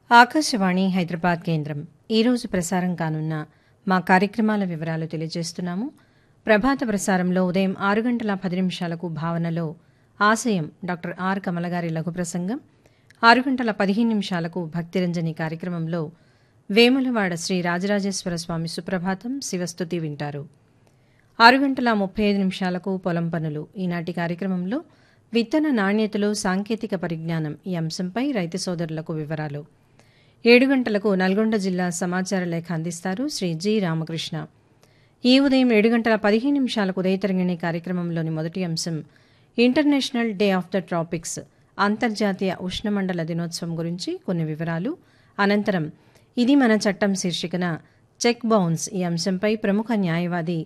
ఆకాశవాణి హైదరాబాద్ కేంద్రం ఈరోజు ప్రసారం కానున్న మా కార్యక్రమాల వివరాలు తెలియజేస్తున్నాము ప్రభాత ప్రసారంలో ఉదయం ఆరు గంటల పది నిమిషాలకు భావనలో ఆశయం డాక్టర్ ఆర్ కమలగారి లఘు ప్రసంగం ఆరు గంటల పదిహేను నిమిషాలకు భక్తిరంజని కార్యక్రమంలో వేములవాడ శ్రీ రాజరాజేశ్వర స్వామి సుప్రభాతం శివస్తుతి వింటారు ఆరు గంటల ముప్పై ఐదు నిమిషాలకు పొలం పనులు ఈనాటి కార్యక్రమంలో విత్తన నాణ్యతలో సాంకేతిక పరిజ్ఞానం ఈ అంశంపై రైతు సోదరులకు వివరాలు ఏడు గంటలకు నల్గొండ జిల్లా సమాచార లేఖ అందిస్తారు శ్రీ జి రామకృష్ణ ఈ ఉదయం ఏడు గంటల పదిహేను నిమిషాలకు ఉదయతరంగిణి కార్యక్రమంలోని మొదటి అంశం international day of the tropics అంతర్జాతీయ ఉష్ణమండల దినోత్సవం గురించి కొన్ని వివరాలు అనంతరం ఇది మన చట్టం శీర్షికన చెక్ బౌన్స్ ఈ అంశంపై ప్రముఖ న్యాయవాది